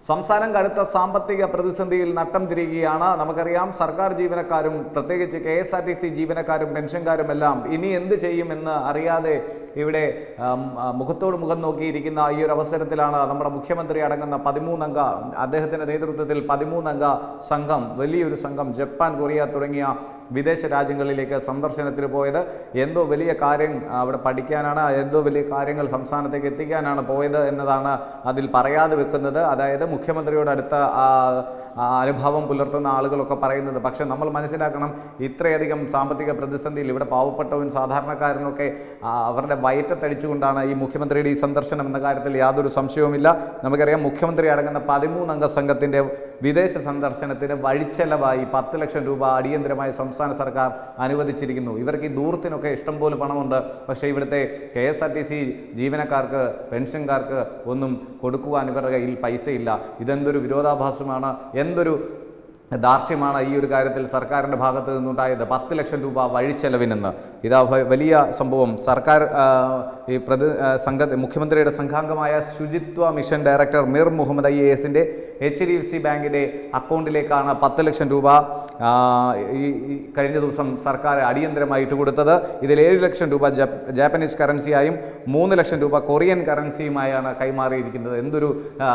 സംസ്ഥാനം കടുത്ത സാമ്പത്തിക പ്രതിസന്ധിയിൽ നട്ടം തിരികുകയാണ് നമുക്കറിയാം സർക്കാർ ജീവനക്കാരും പ്രത്യേകിച്ച് K S R T C ജീവനക്കാരും പെൻഷൻകാരും എല്ലാം ഇനി എന്ത് ചെയ്യുമെന്ന് അറിയാതെ ഇവിടെ ആം, ആ, മുഖത്തോട് മുഖം നോക്കിയിരിക്കുന്ന ഈ ഒരു അവസരത്തിലാണ് നമ്മുടെ മുഖ്യമന്ത്രി അടങ്ങുന്ന പതിമൂന്നംഗ അദ്ദേഹത്തിൻ്റെ നേതൃത്വത്തിൽ പതിമൂന്നംഗ സംഘം വലിയൊരു സംഘം ജപ്പാൻ കൊറിയ തുടങ്ങിയ വിദേശ രാജ്യങ്ങളിലേക്ക് സന്ദർശനത്തിന് പോയത് എന്തോ വലിയ കാര്യം അവിടെ പഠിക്കാനാണ് എന്തോ വലിയ കാര്യങ്ങൾ സംസ്ഥാനത്തേക്ക് എത്തിക്കാനാണ് പോയത് എന്നതാണ് അതിൽ പറയാതെ വെക്കുന്നത് അതായത് മുഖ്യമന്ത്രിയോട് അടുത്ത ആ, ആ അനുഭവം പുലർത്തുന്ന ആളുകളൊക്കെ പറയുന്നത് പക്ഷേ നമ്മൾ മനസ്സിലാക്കണം ഇത്രയധികം സാമ്പത്തിക പ്രതിസന്ധിയിൽ ഇവിടെ പാവപ്പെട്ടവൻ സാധാരണക്കാരനൊക്കെ ആ, അവരുടെ വയറ്റത്തടിച്ചുകൊണ്ടാണ് ഈ മുഖ്യമന്ത്രിയുടെ ഈ സന്ദർശനം എന്ന കാര്യത്തിൽ യാതൊരു സംശയവുമില്ല നമുക്കറിയാം മുഖ്യമന്ത്രി അടങ്ങുന്ന പതിമൂന്നംഗ സംഘത്തിൻ്റെ വിദേശ സന്ദർശനത്തിന് വഴിച്ചെലവായി പത്ത് ലക്ഷം രൂപ അടിയന്തരമായി സംസ്ഥാന സർക്കാർ അനുവദിച്ചിരിക്കുന്നു ഇവർക്ക് ഈ ദൂരത്തിനൊക്കെ ഇഷ്ടംപോലെ പണമുണ്ട് പക്ഷേ ഇവിടുത്തെ K S R T C ജീവനക്കാർക്ക് പെൻഷൻകാർക്ക് ഒന്നും കൊടുക്കുവാൻ ഇവരുടെ കയ്യിൽ പൈസയില്ല ഇതെന്തൊരു വിരോധാഭാസമാണ് എന്തൊരു ധാർഷ്ട്യമാണ് ഈ ഒരു കാര്യത്തിൽ സർക്കാരിൻ്റെ ഭാഗത്ത് നിന്നുണ്ടായത് പത്ത് ലക്ഷം രൂപ വഴിച്ചെലവിനെന്ന് ഇതാ വ- വലിയ സംഭവം സർക്കാർ ആ, ഈ പ്രതി ആ, സംഘ മുഖ്യമന്ത്രിയുടെ സംഘാംഗമായ ശുചിത്വ mission director Mir Muhammad I A എസിൻ്റെ എച്ച് ഡി എഫ് സി ബാങ്കിൻ്റെ അക്കൗണ്ടിലേക്കാണ് പത്ത് ലക്ഷം രൂപ ആ, ഈ ഈ കഴിഞ്ഞ ദിവസം സർക്കാർ അടിയന്തരമായിട്ട് കൊടുത്തത് ഇതിൽ ഏഴ് ലക്ഷം രൂപ ജാപ് ജാപ്പനീസ് കറൻസിയായും മൂന്ന് ലക്ഷം രൂപ കൊറിയൻ കറൻസിയുമായാണ് കൈമാറിയിരിക്കുന്നത് എന്തൊരു ആ,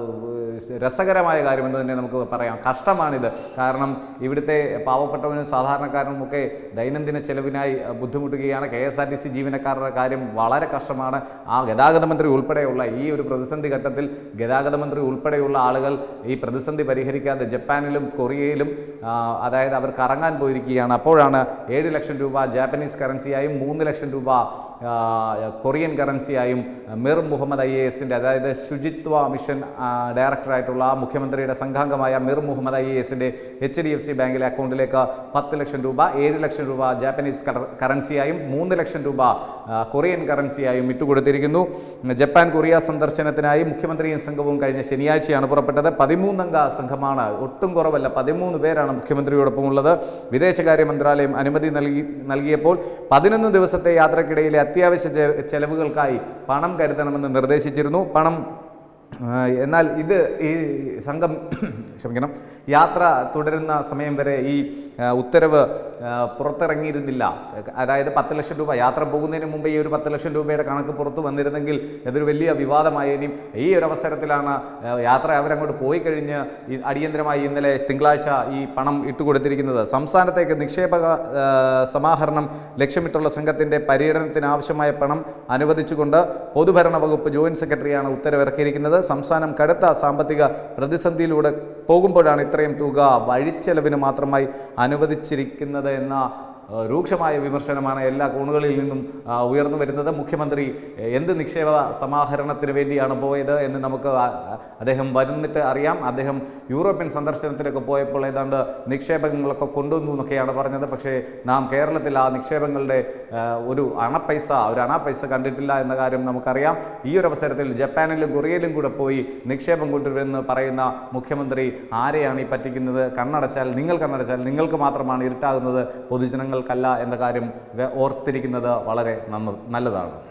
രസകരമായ കാര്യമെന്ന് തന്നെ നമുക്ക് പറയാം കഷ്ടമാണിത് കാരണം ഇവിടുത്തെ പാവപ്പെട്ടവനും സാധാരണക്കാരനും ഒക്കെ ദൈനംദിന ചെലവിനായി അഹ്, ബുദ്ധിമുട്ടുകയാണ് K S R T C ജീവനക്കാരുടെ കാര്യം വളരെ കഷ്ടമാണ് ആ ഗതാഗത മന്ത്രി ഉൾപ്പെടെയുള്ള ഈ ഒരു പ്രതിസന്ധി ഘട്ടത്തിൽ ഗതാഗത മന്ത്രി ഉൾപ്പെടെയുള്ള ആളുകൾ ഈ പ്രതിസന്ധി പരിഹരിക്കാതെ ജപ്പാനിലും കൊറിയയിലും ആ, അതായത് അവർ കറങ്ങാൻ പോയിരിക്കുകയാണ് അപ്പോഴാണ് ഏഴ് ലക്ഷം രൂപ ജാപ്പനീസ് കറൻസിയായും മൂന്ന് ലക്ഷം രൂപ ആ, കൊറിയൻ കറൻസിയായും മിർ മുഹമ്മദ് ഐ എ എസിൻ്റെ അതായത് ശുചിത്വ മിഷൻ ആ, ഡയറക്ടറായിട്ടുള്ള മുഖ്യമന്ത്രിയുടെ സംഘാംഗമായ മിർ മുഹമ്മദ് ഐ എ എസിൻ്റെ എച്ച് ഡി എഫ് സി ബാങ്കിലെ അക്കൗണ്ടിലേക്ക് പത്ത് ലക്ഷം രൂപ ഏഴ് ലക്ഷം രൂപ ജാപ്പനീസ് കറ- കറൻസിയായും മൂന്ന് ലക്ഷം രൂപ ആ, കൊറിയൻ കറൻസിയായും ഇട്ടുകൊടുത്തിരിക്കുന്നു ജപ്പാൻ കൊറിയ സന്ദർശനത്തിനായി മുഖ്യമന്ത്രിയും സംഘവും കഴിഞ്ഞ ശനിയാഴ്ചയാണ് പുറപ്പെട്ടത് പതിമൂന്നംഗ സംഘമാണ് ഒട്ടും കുറവല്ല പതിമൂന്ന് പേരാണ് മുഖ്യമന്ത്രിയോടൊപ്പം ഉള്ളത് വിദേശകാര്യ മന്ത്രാലയം അനുമതി നൽകി നൽകിയപ്പോൾ പതിനൊന്ന് ദിവസത്തെ യാത്രക്കിടയിലെ അത്യാവശ്യ ചെ- ചെലവുകൾക്കായി പണം കരുതണമെന്ന് നിർദ്ദേശിച്ചിരുന്നു പണം ആ, എന്നാൽ ഇത് ഈ സംഘം ക്ഷമിക്കണം യാത്ര തുടരുന്ന സമയം വരെ ഈ ആ, ഉത്തരവ് ആ, പുറത്തിറങ്ങിയിരുന്നില്ല അതായത് പത്ത് ലക്ഷം രൂപ യാത്ര പോകുന്നതിന് മുമ്പ് ഈ ഒരു പത്ത് ലക്ഷം രൂപയുടെ കണക്ക് പുറത്തു വന്നിരുന്നെങ്കിൽ ഇതൊരു വലിയ വിവാദമായേനും ഈ ഒരു അവസരത്തിലാണ് ആ, യാത്ര അവരങ്ങോട്ട് പോയി കഴിഞ്ഞ് ഈ അടിയന്തരമായി ഇന്നലെ തിങ്കളാഴ്ച ഈ പണം ഇട്ടുകൊടുത്തിരിക്കുന്നത് സംസ്ഥാനത്തേക്ക് നിക്ഷേപക ആ, സമാഹരണം ലക്ഷ്യമിട്ടുള്ള സംഘത്തിൻ്റെ പര്യടനത്തിന് ആവശ്യമായ പണം അനുവദിച്ചുകൊണ്ട് പൊതുഭരണ വകുപ്പ് ജോയിന്റ് സെക്രട്ടറിയാണ് ഉത്തരവിറക്കിയിരിക്കുന്നത് സംസ്ഥാനം കടുത്ത സാമ്പത്തിക പ്രതിസന്ധിയിലൂടെ പോകുമ്പോഴാണ് ഇത്രയും തുക വഴിച്ചെലവിന് മാത്രമായി അനുവദിച്ചിരിക്കുന്നത് എന്ന ഏഹ്, രൂക്ഷമായ വിമർശനമാണ് എല്ലാ കോണുകളിൽ നിന്നും ആ, ഉയർന്നു വരുന്നത് മുഖ്യമന്ത്രി ഏഹ്, എന്ത് നിക്ഷേപ സമാഹരണത്തിന് വേണ്ടിയാണ് പോയത് എന്ന് നമുക്ക് ആ- ആ- അദ്ദേഹം വരുന്നിട്ട് അറിയാം അദ്ദേഹം യൂറോപ്യൻ സന്ദർശനത്തിലൊക്കെ പോയപ്പോൾ ഏതാണ്ട് നിക്ഷേപങ്ങളൊക്കെ കൊണ്ടുവന്നു എന്നൊക്കെയാണ് പറഞ്ഞത് പക്ഷേ നാം കേരളത്തിൽ ആ നിക്ഷേപങ്ങളുടെ ഏഹ്, ഒരു അണപ്പൈസ ഒരു അണപ്പൈസ കണ്ടിട്ടില്ല എന്ന കാര്യം നമുക്കറിയാം ഈ ഒരു അവസരത്തിൽ ജപ്പാനിലും കൊറിയയിലും കൂടെ പോയി നിക്ഷേപം കൊണ്ടുവരുമെന്ന് പറയുന്ന മുഖ്യമന്ത്രി ആരെയാണ് ഈ പറ്റിക്കുന്നത് കണ്ണടച്ചാൽ നിങ്ങൾ കണ്ണടച്ചാൽ നിങ്ങൾക്ക് മാത്രമാണ് ഇരുട്ടാകുന്നത് പൊതുജനങ്ങൾക്കല്ല എന്ന കാര്യം വെ- ഓർത്തിരിക്കുന്നത് വളരെ നന്ന നല്ലതാണ്